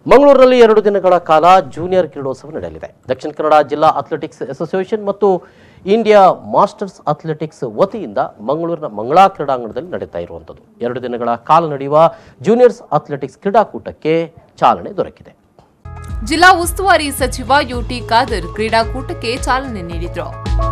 ಮಂಗಳೂರಿನಲ್ಲಿ ಎರಡು ದಿನಗಳ ಕಾಲ ಜೂನಿಯರ್ ಕ್ರೀಡೋತ್ಸವ ನಡೆಯಲಿದೆ ದಕ್ಷಿಣ ಕನ್ನಡ ಜಿಲ್ಲಾ ಅಥ್ಲೆಟಿಕ್ಸ್ ಅಸೋಸಿಯೇಷನ್ ಮತ್ತು ಇಂಡಿಯಾ ಮಾಸ್ಟರ್ಸ್ ಅಥ್ಲೆಟಿಕ್ಸ್ ವತಿಯಿಂದ ಮಂಗಳೂರಿನ ಮಂಗಳಾ ಕ್ರೀಡಾಂಗಣದಲ್ಲಿ ನಡೀತಾ ಇರುವಂಥದ್ದು ಎರಡು ದಿನಗಳ ಕಾಲ ನಡೆಯುವ ಜೂನಿಯರ್ಸ್ ಅಥ್ಲೆಟಿಕ್ಸ್ ಕ್ರೀಡಾಕೂಟಕ್ಕೆ ಚಾಲನೆ ದೊರಕಿದೆ ಜಿಲ್ಲಾ ಉಸ್ತುವಾರಿ ಸಚಿವ ಯುಟಿ ಖಾದರ್ ಕ್ರೀಡಾಕೂಟಕ್ಕೆ ಚಾಲನೆ ನೀಡಿದ್ರು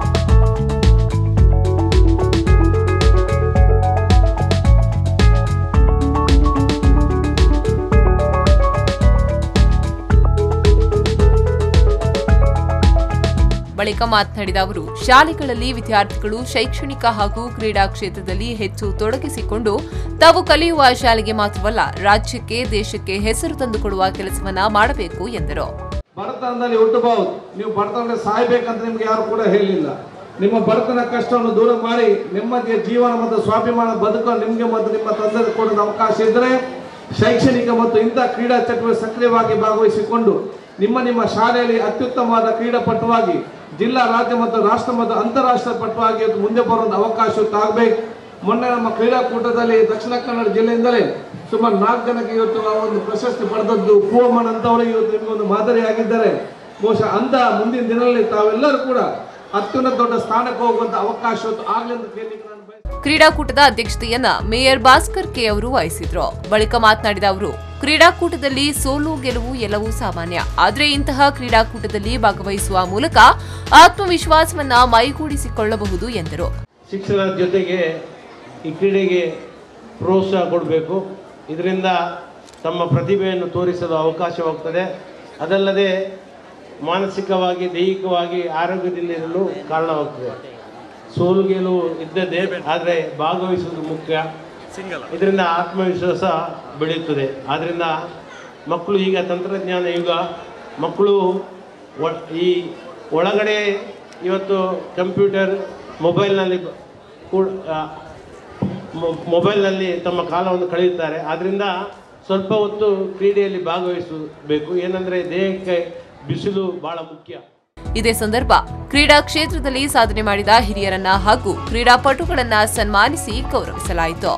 ಬಳಿಕ ಮಾತನಾಡಿದ ಅವರು ಶಾಲೆಗಳಲ್ಲಿ ವಿದ್ಯಾರ್ಥಿಗಳು ಶೈಕ್ಷಣಿಕ ಹಾಗೂ ಕ್ರೀಡಾ ಕ್ಷೇತ್ರದಲ್ಲಿ ಹೆಚ್ಚು ತೊಡಗಿಸಿಕೊಂಡು ತಾವು ಕಲಿಯುವ ಶಾಲೆಗೆ ಮಾತ್ರವಲ್ಲ ರಾಜ್ಯಕ್ಕೆ ದೇಶಕ್ಕೆ ಹೆಸರು ತಂದುಕೊಡುವ ಕೆಲಸವನ್ನ ಮಾಡಬೇಕು ಎಂದರು ಬಡತನದಲ್ಲಿ ಹುಟ್ಟಬಹುದು ನೀವು ಬಡತನದಲ್ಲಿ ಸಾಯ್ಬೇಕಂತ ನಿಮ್ಗೆ ಯಾರು ಕೂಡ ಹೇಳಿಲ್ಲ ನಿಮ್ಮ ಬಡತನ ಕಷ್ಟವನ್ನು ದೂರ ಮಾಡಿ ನೆಮ್ಮದಿಯ ಜೀವನ ಮತ್ತು ಸ್ವಾಭಿಮಾನ ಬದುಕಲು ನಿಮಗೆ ಮತ್ತು ನಿಮ್ಮ ತಂದೆ ಕೊಡೋದ ಅವಕಾಶ ಇದ್ದರೆ ಶೈಕ್ಷಣಿಕ ಮತ್ತು ಇಂಥ ಕ್ರೀಡಾ ಚಟುವಟಿಕೆ ಸಕ್ರಿಯವಾಗಿ ಭಾಗವಹಿಸಿಕೊಂಡು ನಿಮ್ಮ ನಿಮ್ಮ ಶಾಲೆಯಲ್ಲಿ ಅತ್ಯುತ್ತಮವಾದ ಕ್ರೀಡಾಪಟುವಾಗಿ ಜಿಲ್ಲಾ ರಾಜ್ಯ ಮತ್ತು ರಾಷ್ಟ್ರ ಮತ್ತು ಅಂತಾರಾಷ್ಟ್ರೀಯ ಪಟುವಾಗಿ ಇವತ್ತು ಮುಂದೆ ಬರುವಂತ ಅವಕಾಶ ಆಗಬೇಕು ಮೊನ್ನೆ ನಮ್ಮ ಕ್ರೀಡಾಕೂಟದಲ್ಲಿ ದಕ್ಷಿಣ ಕನ್ನಡ ಜಿಲ್ಲೆಯಿಂದಲೇ ಸುಮಾರು ನಾಲ್ಕು ಜನಕ್ಕೆ ಇವತ್ತು ಆ ಒಂದು ಪ್ರಶಸ್ತಿ ಪಡೆದದ್ದು ಪೂವಮ್ಮನ್ ಅಂತವರಿಗೆ ಇವತ್ತು ನಿಮಗೆ ಒಂದು ಮಾದರಿಯಾಗಿದ್ದಾರೆ ಬಹುಶಃ ಅಂದ ಮುಂದಿನ ದಿನದಲ್ಲಿ ತಾವೆಲ್ಲರೂ ಕೂಡ ಅತ್ಯುನ್ನತ ದೊಡ್ಡ ಸ್ಥಾನಕ್ಕೆ ಹೋಗುವಂತ ಅವಕಾಶ ಇವತ್ತು ಆಗ್ಲಿ ಅಂತ ಕೇಳಲಿಕ್ಕೆ ನಾನು ಬಯಸ್ತೇನೆ. ಕ್ರೀಡಾಕೂಟದ ಅಧ್ಯಕ್ಷತೆಯನ್ನ ಮೇಯರ್ ಭಾಸ್ಕರ್ ಕೆ ಅವರು ವಹಿಸಿದ್ರು ಬಳಿಕ ಮಾತನಾಡಿದ ಅವರು ಕ್ರೀಡಾಕೂಟದಲ್ಲಿ ಸೋಲು ಗೆಲುವು ಎಲ್ಲವೂ ಸಾಮಾನ್ಯ ಆದ್ರೆ ಇಂತಹ ಕ್ರೀಡಾಕೂಟದಲ್ಲಿ ಭಾಗವಹಿಸುವ ಮೂಲಕ ಆತ್ಮವಿಶ್ವಾಸವನ್ನ ಮೈಗೂಡಿಸಿಕೊಳ್ಳಬಹುದು ಎಂದರು ಶಿಕ್ಷಣದ ಜೊತೆಗೆ ಈ ಕ್ರೀಡೆಗೆ ಪ್ರೋತ್ಸಾಹ ಕೊಡಬೇಕು ಇದರಿಂದ ತಮ್ಮ ಪ್ರತಿಭೆಯನ್ನು ತೋರಿಸಲು ಅವಕಾಶವಾಗ್ತದೆ ಅದಲ್ಲದೆ ಮಾನಸಿಕವಾಗಿ ದೈಹಿಕವಾಗಿ ಆರೋಗ್ಯದಲ್ಲಿರಲು ಕಾರಣವಾಗ್ತದೆ ಸೋಲು ಗೆಲುವು ಇದ್ದದ್ದೇ ಆದರೆ ಭಾಗವಹಿಸುವುದು ಮುಖ್ಯ ಇದರಿಂದ ಆತ್ಮವಿಶ್ವಾಸ ಬೆಳೆಯುತ್ತದೆ ಆದ್ದರಿಂದ ಮಕ್ಕಳು ಈಗ ತಂತ್ರಜ್ಞಾನ ಯುಗ ಮಕ್ಕಳು ಒ- ಈ ಒಳಗಡೆ ಇವತ್ತು ಕಂಪ್ಯೂಟರ್ ಮೊಬೈಲ್ನಲ್ಲಿ ಬ- ಕೂಡ ಆ, ಮೊ- ಮೊಬೈಲ್ನಲ್ಲಿ ತಮ್ಮ ಕಾಲವನ್ನು ಕಳೆಯುತ್ತಾರೆ ಆದ್ದರಿಂದ ಸ್ವಲ್ಪ ಹೊತ್ತು ಕ್ರೀಡೆಯಲ್ಲಿ ಭಾಗವಹಿಸಬೇಕು ಏನಂದರೆ ದೇಹಕ್ಕೆ ಬಿಸಿಲು ಬಹಳ ಮುಖ್ಯ ಇದೇ ಸಂದರ್ಭ ಕ್ರೀಡಾ ಕ್ಷೇತ್ರದಲ್ಲಿ ಸಾಧನೆ ಮಾಡಿದ ಹಿರಿಯರನ್ನ ಹಾಗೂ ಕ್ರೀಡಾಪಟುಗಳನ್ನ ಸನ್ಮಾನಿಸಿ ಗೌರವಿಸಲಾಯಿತು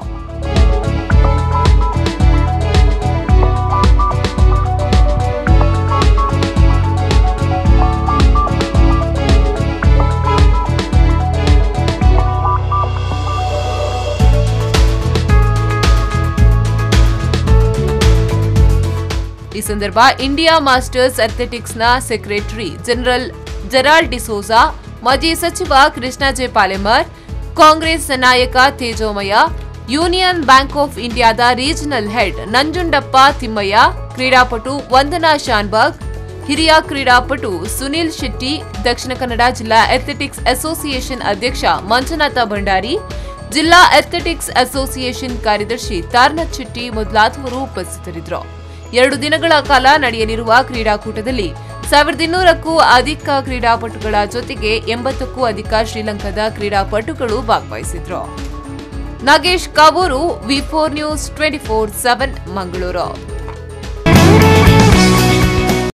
ಈ ಸಂದರ್ಭ ಇಂಡಿಯಾ ಮಾಸ್ಟರ್ಸ್ ಅಥ್ಲೆಟಿಕ್ಸ್ನ ಸೆಕ್ರೆಟರಿ ಜನರಲ್ ಜೆರಾಲ್ಡ್ ಡಿಸೋಜಾ ಮಾಜಿ ಸಚಿವ ಕೃಷ್ಣ ಜೆ ಪಾಲೆಮರ್ ಕಾಂಗ್ರೆಸ್ ನಾಯಕ ತೇಜೋಮಯ ಯೂನಿಯನ್ ಬ್ಯಾಂಕ್ ಆಫ್ ಇಂಡಿಯಾದ ರೀಜನಲ್ ಹೆಡ್ ನಂಜುಂಡಪ್ಪ ತಿಮ್ಮಯ್ಯ ಕ್ರೀಡಾಪಟು ವಂದನಾ ಶಾನ್ಬಾಗ್ ಹಿರಿಯ ಕ್ರೀಡಾಪಟು ಸುನಿಲ್ ಶೆಟ್ಟಿ ದಕ್ಷಿಣ ಕನ್ನಡ ಜಿಲ್ಲಾ ಅಥ್ಲೆಟಿಕ್ಸ್ ಅಸೋಸಿಯೇಷನ್ ಅಧ್ಯಕ್ಷ ಮಂಜುನಾಥ ಭಂಡಾರಿ ಜಿಲ್ಲಾ ಅಥ್ಲೆಟಿಕ್ಸ್ ಅಸೋಸಿಯೇಷನ್ ಕಾರ್ಯದರ್ಶಿ ತಾರ್ನಾಥ್ ಶೆಟ್ಟಿ ಮೊದಲಾದವರು ಉಪಸ್ಥಿತರಿದ್ದರು ಎರಡು ದಿನಗಳ ಕಾಲ ನಡೆಯಲಿರುವ ಕ್ರೀಡಾಕೂಟದಲ್ಲಿ ಸಾವಿರದ ಇನ್ನೂರಕ್ಕೂ ಅಧಿಕ ಕ್ರೀಡಾಪಟುಗಳ ಜೊತೆಗೆ ಎಂಬತ್ತಕ್ಕೂ ಅಧಿಕ ಶ್ರೀಲಂಕಾದ ಕ್ರೀಡಾಪಟುಗಳು ಭಾಗವಹಿಸಿದ್ರು Nagesh Kaburu V four news twenty four seven Mangaluru